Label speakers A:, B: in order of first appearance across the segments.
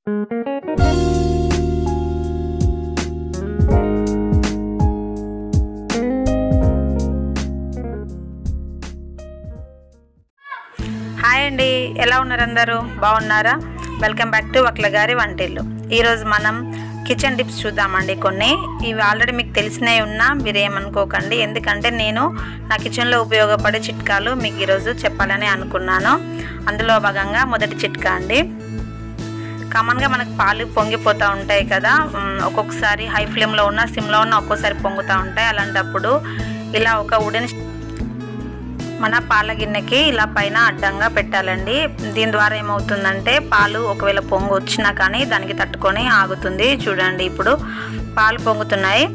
A: hi అండి ఎలా ఉన్నారు అందరూ బాగున్నారా వెల్కమ్ బ్యాక్ టు వక్ల గారి వంటిల్లు ఈరోజు మనం కిచెన్ టిప్స్ చూద్దామండి కొన్ని ఇవి ఆల్రెడీ మీకు తెలిసినవి ఉన్నా మీరు ఏమనుకోకండి ఎందుకంటే నేను నా కిచెన్లో ఉపయోగపడే చిట్కాలు మీకు ఈరోజు చెప్పాలని అనుకున్నాను అందులో భాగంగా మొదటి చిట్కా అండి కామన్గా మనకు పాలు పొంగిపోతూ ఉంటాయి కదా ఉమ్, ఒక్కొక్కసారి హై ఫ్లేమ్లో ఉన్న సిమ్లో ఉన్న ఒక్కోసారి పొంగుతూ ఉంటాయి అలాంటప్పుడు ఇలా ఒక వుడెన్ మన పాల గిన్నెకి ఇలా పైన అడ్డంగా పెట్టాలండి దీని ద్వారా ఏమవుతుందంటే పాలు ఒకవేళ పొంగు వచ్చినా కానీ దానికి తట్టుకొని ఆగుతుంది చూడండి ఇప్పుడు పాలు పొంగుతున్నాయి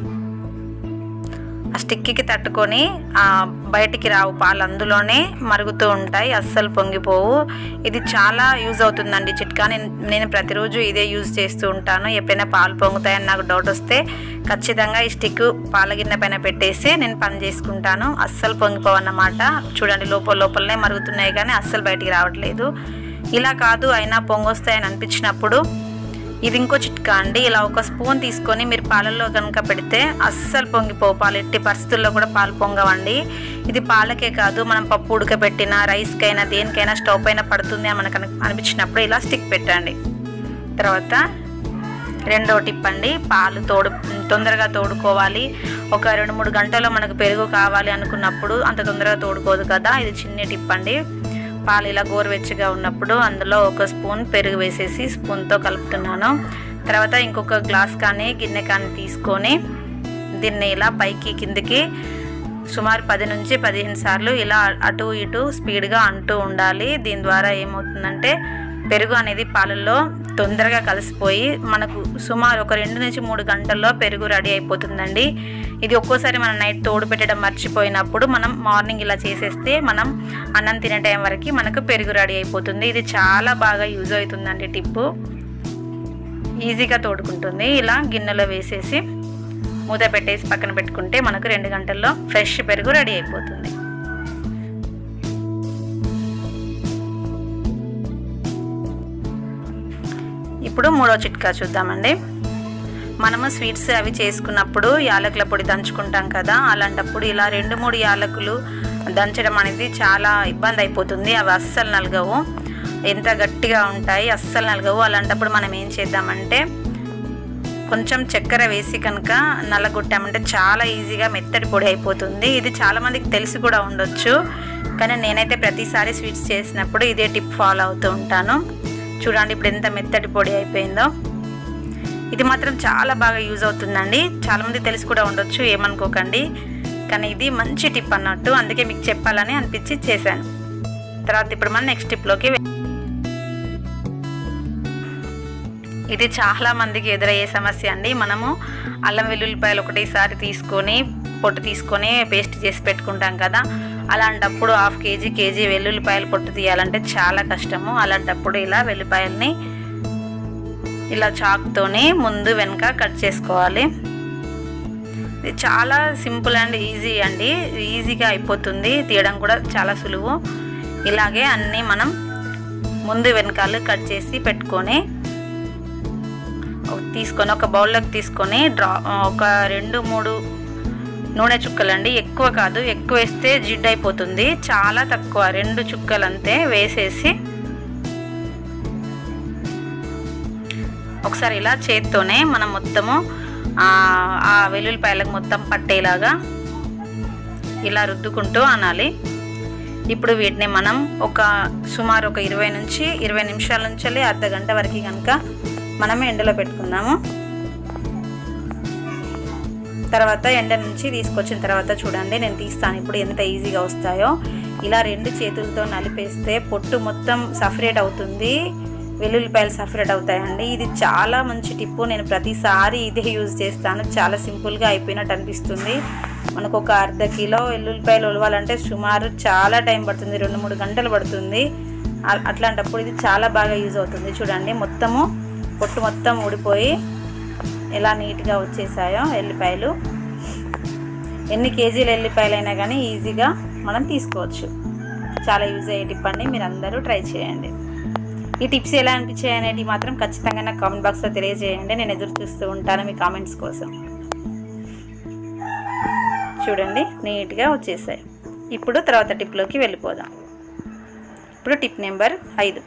A: ఆ స్టిక్కి తట్టుకొని ఆ, బయటికి రావు పాలు అందులోనే మరుగుతూ ఉంటాయి అస్సలు పొంగిపోవు ఇది చాలా యూజ్ అవుతుందండి చిట్కా నేను నేను ప్రతిరోజు ఇదే యూజ్ చేస్తూ ఉంటాను ఎప్పుడైనా పాలు పొంగుతాయని నాకు డౌట్ వస్తే ఖచ్చితంగా ఈ స్టిక్ పాల గిన్నె పైన పెట్టేసి నేను పని చేసుకుంటాను అస్సలు పొంగిపోవన్నమాట చూడండి లోపల లోపలనే మరుగుతున్నాయి కానీ అస్సలు బయటికి రావట్లేదు ఇలా కాదు అయినా పొంగొస్తాయని అనిపించినప్పుడు ఇది ఇంకో చిట్కా అండి ఇలా ఒక స్పూన్ తీసుకొని మీరు పాలల్లో కనుక పెడితే అస్సలు పొంగిపోవు పాలు ఎట్టి పరిస్థితుల్లో కూడా పాలు పొంగవండి ఇది పాలకే కాదు మనం పప్పు ఉడకబెట్టినా రైస్కైనా దేనికైనా స్టవ్ పైన పడుతుంది అని మనకు అని- అనిపించినప్పుడు ఇలా స్టిక్ పెట్టండి తర్వాత రెండో టిప్ అండి పాలు తోడు తొందరగా తోడుకోవాలి ఒక రెండు మూడు గంటల్లో మనకు పెరుగు కావాలి అనుకున్నప్పుడు అంత తొందరగా తోడుకోదు కదా ఇది చిన్న టిప్ అండి పాలు ఇలా గోరువెచ్చగా ఉన్నప్పుడు అందులో ఒక స్పూన్ పెరుగు వేసేసి స్పూన్తో కలుపుతున్నాను తర్వాత ఇంకొక గ్లాస్ కానీ గిన్నె కానీ తీసుకొని దీన్ని ఇలా పైకి కిందికి సుమారు పది నుంచి పదిహేను సార్లు ఇలా అటు ఇటు స్పీడ్గా అంటూ ఉండాలి దీని ద్వారా ఏమవుతుందంటే పెరుగు అనేది పాలల్లో తొందరగా కలిసిపోయి మనకు సుమారు ఒక రెండు నుంచి మూడు గంటల్లో పెరుగు రెడీ అయిపోతుందండి ఇది ఒక్కోసారి మనం నైట్ తోడు పెట్టడం మర్చిపోయినప్పుడు మనం మార్నింగ్ ఇలా చేసేస్తే మనం అన్నం తినే టైం వరకు మనకు పెరుగు రెడీ అయిపోతుంది ఇది చాలా బాగా యూజ్ అవుతుందండి టిప్పు ఈజీగా తోడుకుంటుంది ఇలా గిన్నెలో వేసేసి మూత పెట్టేసి పక్కన పెట్టుకుంటే మనకు రెండు గంటల్లో ఫ్రెష్ పెరుగు రెడీ అయిపోతుంది ఇప్పుడు మూడో చిట్కా చూద్దామండి మనము స్వీట్స్ అవి చేసుకున్నప్పుడు యాలకుల పొడి దంచుకుంటాం కదా అలాంటప్పుడు ఇలా రెండు మూడు యాలకులు దంచడం అనేది చాలా ఇబ్బంది అయిపోతుంది అవి అస్సలు నలగవు ఎంత గట్టిగా ఉంటాయి అస్సలు నలగవు అలాంటప్పుడు మనం ఏం చేద్దామంటే కొంచెం చక్కెర వేసి కనుక నల్లగొట్టామంటే చాలా ఈజీగా మెత్తటి పొడి అయిపోతుంది ఇది చాలామందికి తెలిసి కూడా ఉండొచ్చు కానీ నేనైతే ప్రతిసారి స్వీట్స్ చేసినప్పుడు ఇదే టిప్ ఫాలో అవుతూ ఉంటాను చూడండి ఇప్పుడు ఎంత మెత్తటి పొడి అయిపోయిందో ఇది మాత్రం చాలా బాగా యూజ్ అవుతుందండి చాలామంది తెలిసి కూడా ఉండొచ్చు ఏమనుకోకండి కానీ ఇది మంచి టిప్ అన్నట్టు అందుకే మీకు చెప్పాలని అనిపించి చేశాను తర్వాత ఇప్పుడు మనం నెక్స్ట్ టిప్లోకి వె- ఇది చాలా మందికి ఎదురయ్యే సమస్య అండి మనము అల్లం వెల్లుల్లిపాయలు ఒకటేసారి తీసుకొని పొట్టు తీసుకొని పేస్ట్ చేసి పెట్టుకుంటాం కదా అలాంటప్పుడు హాఫ్ కేజీ కేజీ వెల్లుల్లిపాయలు పొట్టు తీయాలంటే చాలా కష్టము అలాంటప్పుడు ఇలా వెల్లిపాయల్ని ఇలా చాక్తోని ముందు వెనుక కట్ చేసుకోవాలి ఇది చాలా సింపుల్ అండ్ ఈజీ అండి ఈజీగా అయిపోతుంది తీయడం కూడా చాలా సులువు ఇలాగే అన్నీ మనం ముందు వెనకాల కట్ చేసి పెట్టుకొని తీసుకొని ఒక బౌల్లోకి తీసుకొని డ్రా ఒక రెండు మూడు నూనె చుక్కలండి ఎక్కువ కాదు ఎక్కువ వేస్తే జిడ్డు అయిపోతుంది చాలా తక్కువ రెండు చుక్కలు అంతే వేసేసి ఒకసారి ఇలా చేత్తోనే మనం మొత్తము ఆ ఆ వెల్లుల్లిపాయలకు మొత్తం పట్టేలాగా ఇలా రుద్దుకుంటూ అనాలి ఇప్పుడు వీటిని మనం ఒక సుమారు ఒక ఇరవై నుంచి ఇరవై నిమిషాల నుంచి అర్ధ గంట వరకు కనుక మనం ఎండలో పెట్టుకుందాము తర్వాత ఎండ నుంచి తీసుకొచ్చిన తర్వాత చూడండి నేను తీస్తాను ఇప్పుడు ఎంత ఈజీగా వస్తాయో ఇలా రెండు చేతులతో నలిపేస్తే పొట్టు మొత్తం సఫరేట్ అవుతుంది వెల్లుల్లిపాయలు సఫరేట్ అవుతాయండి ఇది చాలా మంచి టిప్పు నేను ప్రతిసారి ఇదే యూజ్ చేస్తాను చాలా సింపుల్గా అయిపోయినట్టు అనిపిస్తుంది మనకు ఒక అర్ధ కిలో వెల్లుల్లిపాయలు ఒలవాలంటే సుమారు చాలా టైం పడుతుంది రెండు మూడు గంటలు పడుతుంది అ- అట్లాంటప్పుడు ఇది చాలా బాగా యూజ్ అవుతుంది చూడండి మొత్తము పొట్టు మొత్తం ఊడిపోయి ఎలా నీట్గా వచ్చేసాయో ఎల్లిపాయలు ఎన్ని కేజీల ఎల్లిపాయలు అయినా కానీ ఈజీగా మనం తీసుకోవచ్చు చాలా యూజ్ అయ్యే టిప్ అండి మీరు అందరూ ట్రై చేయండి ఈ టిప్స్ ఎలా అనిపించాయి అనేది మాత్రం ఖచ్చితంగా నాకు కామెంట్ బాక్స్లో తెలియజేయండి నేను ఎదురు చూస్తూ ఉంటాను మీ కామెంట్స్ కోసం చూడండి నీట్గా వచ్చేసాయి ఇప్పుడు తర్వాత టిప్లోకి వెళ్ళిపోదాం ఇప్పుడు టిప్ నెంబర్ ఐదు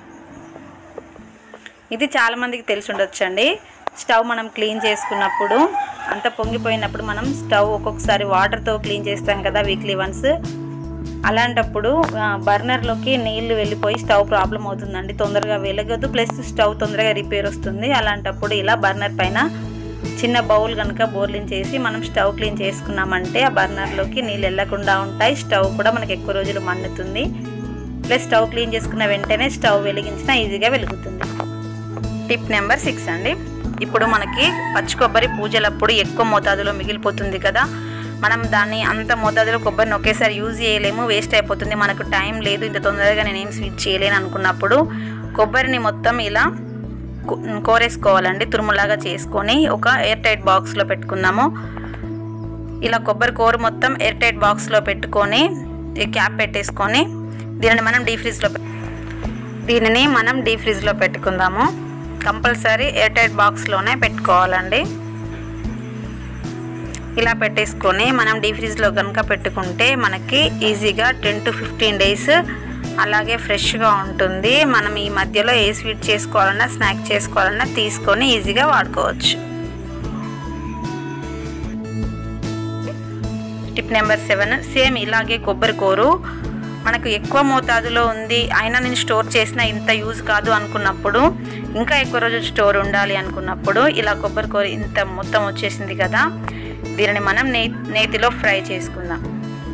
A: ఇది చాలామందికి తెలిసి ఉండొచ్చండి స్టవ్ మనం క్లీన్ చేసుకున్నప్పుడు అంత పొంగిపోయినప్పుడు మనం స్టవ్ ఒక్కొక్కసారి వాటర్తో క్లీన్ చేస్తాం కదా వీక్లీ వన్స్ అలాంటప్పుడు ఆ, బర్నర్లోకి నీళ్లు వెళ్ళిపోయి స్టవ్ ప్రాబ్లం అవుతుందండి తొందరగా వెలగదు ప్లస్ స్టవ్ తొందరగా రిపేర్ వస్తుంది అలాంటప్పుడు ఇలా బర్నర్ పైన చిన్న బౌల్ కనుక బోర్లింగ్ చేసి మనం స్టవ్ క్లీన్ చేసుకున్నామంటే ఆ బర్నర్లోకి నీళ్ళు వెళ్ళకుండా ఉంటాయి స్టవ్ కూడా మనకి ఎక్కువ రోజులు మన్నుతుంది ప్లస్ స్టవ్ క్లీన్ చేసుకున్న వెంటనే స్టవ్ వెలిగించినా ఈజీగా వెలుగుతుంది టిప్ నెంబర్ సిక్స్ అండి ఇప్పుడు మనకి పచ్చి కొబ్బరి పూజలప్పుడు ఎక్కువ మోతాదులో మిగిలిపోతుంది కదా మనం దాన్ని అంత మోతాదులో కొబ్బరిని ఒకేసారి యూజ్ చేయలేము వేస్ట్ అయిపోతుంది మనకు టైం లేదు ఇంత తొందరగా నేనేం స్వీట్ చేయలేను అనుకున్నప్పుడు కొబ్బరిని మొత్తం ఇలా కో- కోరేసుకోవాలండి తురుములాగా చేసుకొని ఒక ఎయిర్ టైట్ బాక్స్లో పెట్టుకుందాము ఇలా కొబ్బరి కూర మొత్తం ఎయిర్ టైట్ బాక్స్లో పెట్టుకొని ఈ క్యాప్ పెట్టేసుకొని దీనిని మనం డీ ఫ్రిడ్జ్లో పె- దీనిని మనం డీ ఫ్రిడ్జ్లో పెట్టుకుందాము కంపల్సరీ ఎయిర్ టైట్ బాక్స్లోనే పెట్టుకోవాలండి ఇలా పెట్టేసుకొని మనం డీ ఫ్రిడ్జ్లో కనుక పెట్టుకుంటే మనకి ఈజీగా టెన్ టు ఫిఫ్టీన్ డేస్ అలాగే ఫ్రెష్గా ఉంటుంది మనం ఈ మధ్యలో ఏ స్వీట్ చేసుకోవాలన్నా స్నాక్ చేసుకోవాలన్నా తీసుకొని ఈజీగా వాడుకోవచ్చు టిప్ నెంబర్ సెవెన్ సేమ్ ఇలాగే కొబ్బరి కూరు మనకు ఎక్కువ మోతాదులో ఉంది అయినా నేను స్టోర్ చేసిన ఇంత యూజ్ కాదు అనుకున్నప్పుడు ఇంకా ఎక్కువ రోజులు స్టోర్ ఉండాలి అనుకున్నప్పుడు ఇలా కొబ్బరి కూర ఇంత మొత్తం వచ్చేసింది కదా దీనిని మనం నే నేతిలో ఫ్రై చేసుకుందాం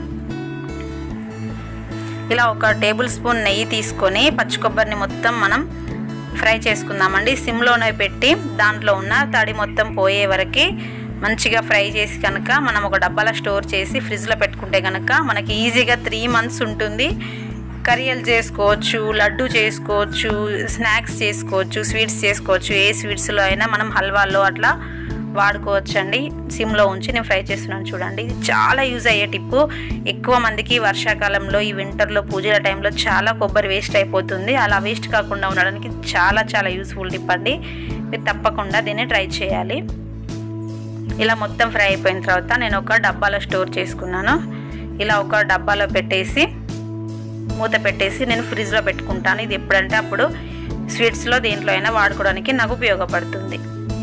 A: ఇలా ఒక టేబుల్ స్పూన్ నెయ్యి తీసుకొని పచ్చి కొబ్బరిని మొత్తం మనం ఫ్రై చేసుకుందామండి సిమ్లోనే పెట్టి దాంట్లో ఉన్న తడి మొత్తం పోయే వరకు మంచిగా ఫ్రై చేసి కనుక మనం ఒక డబ్బాలో స్టోర్ చేసి ఫ్రిడ్జ్లో పెట్టుకుంటే కనుక మనకి ఈజీగా త్రీ మంత్స్ ఉంటుంది కరియలు చేసుకోవచ్చు లడ్డు చేసుకోవచ్చు స్నాక్స్ చేసుకోవచ్చు స్వీట్స్ చేసుకోవచ్చు ఏ స్వీట్స్లో అయినా మనం హల్వాలో అట్లా వాడుకోవచ్చు అండి సిమ్లో ఉంచి నేను ఫ్రై చేస్తున్నాను చూడండి ఇది చాలా యూజ్ అయ్యే టిప్పు ఎక్కువ మందికి వర్షాకాలంలో ఈ వింటర్లో పూజల టైంలో చాలా కొబ్బరి వేస్ట్ అయిపోతుంది అలా వేస్ట్ కాకుండా ఉండడానికి చాలా చాలా యూస్ఫుల్ టిప్ అండి మీరు తప్పకుండా దీన్ని ట్రై చేయాలి ఇలా మొత్తం ఫ్రై అయిపోయిన తర్వాత నేను ఒక డబ్బాలో స్టోర్ చేసుకున్నాను ఇలా ఒక డబ్బాలో పెట్టేసి మూత పెట్టేసి నేను ఫ్రిడ్జ్లో పెట్టుకుంటాను ఇది ఎప్పుడంటే అప్పుడు స్వీట్స్లో దేంట్లో అయినా వాడుకోవడానికి నాకు ఉపయోగపడుతుంది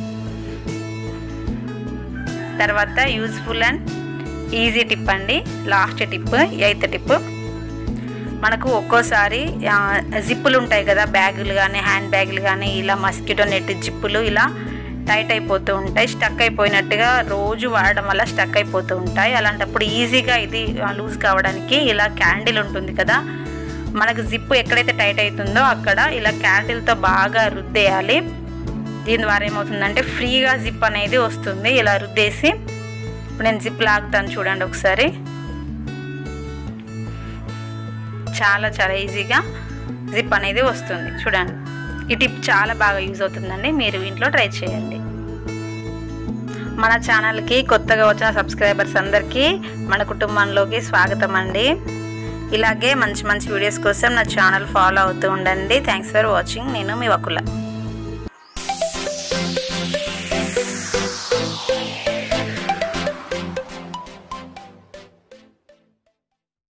A: తర్వాత యూజ్ఫుల్ అండ్ ఈజీ టిప్ అండి లాస్ట్ టిప్ ఎయిత్ టిప్ మనకు ఒక్కోసారి ఆ, జిప్పులు ఉంటాయి కదా బ్యాగులు కానీ హ్యాండ్ బ్యాగులు కానీ ఇలా మస్కిటో నెట్ జిప్పులు ఇలా టైట్ అయిపోతూ ఉంటాయి స్టక్ అయిపోయినట్టుగా రోజు వాడడం వల్ల స్టక్ అయిపోతూ ఉంటాయి అలాంటప్పుడు ఈజీగా ఇది లూజ్ కావడానికి ఇలా క్యాండిల్ ఉంటుంది కదా మనకు జిప్పు ఎక్కడైతే టైట్ అవుతుందో అక్కడ ఇలా క్యాండిల్తో బాగా రుద్దేయాలి దీని ద్వారా ఏమవుతుందంటే ఫ్రీగా జిప్ అనేది వస్తుంది ఇలా రుద్దేసి ఇప్పుడు నేను జిప్ లాగుతాను చూడండి ఒకసారి చాలా చాలా ఈజీగా జిప్ అనేది వస్తుంది చూడండి ఈ టిప్ చాలా బాగా యూజ్ అవుతుందండి మీరు ఇంట్లో ట్రై చేయండి మన ఛానల్కి కొత్తగా వచ్చిన సబ్స్క్రైబర్స్ అందరికీ మన కుటుంబంలోకి స్వాగతం అండి ఇలాగే మంచి మంచి వీడియోస్ కోసం నా ఛానల్ ఫాలో అవుతూ ఉండండి థ్యాంక్స్ ఫర్ వాచింగ్ నేను మీ వకుల